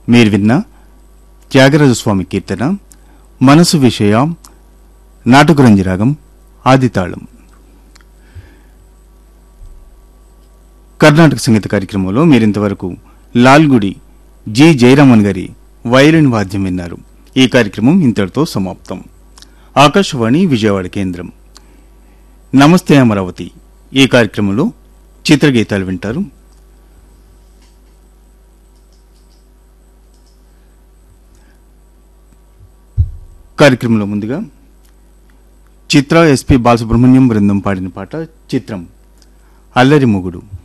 మీరు విన్న త్యాగరాజస్వామి కీర్తన మనసు విషయ నాటకురంజి రాగం ఆదితాళం కర్ణాటక సంగీత కార్యక్రమంలో మీరింతవరకు లాల్గుడి జి జయరామన్ గారి వయలిన్ వాద్యం విన్నారు ఈ కార్యక్రమం ఇంతటితో సమాప్తం ఆకాశవాణి విజయవాడ కేంద్రం నమస్తే అమరావతి ఈ కార్యక్రమంలో చిత్రగీతాలు వింటారు కార్యక్రమంలో ముందుగా చిత్ర ఎస్పి బాలసుబ్రహ్మణ్యం బృందం పాడిన పాట చిత్రం అల్లరి మొగుడు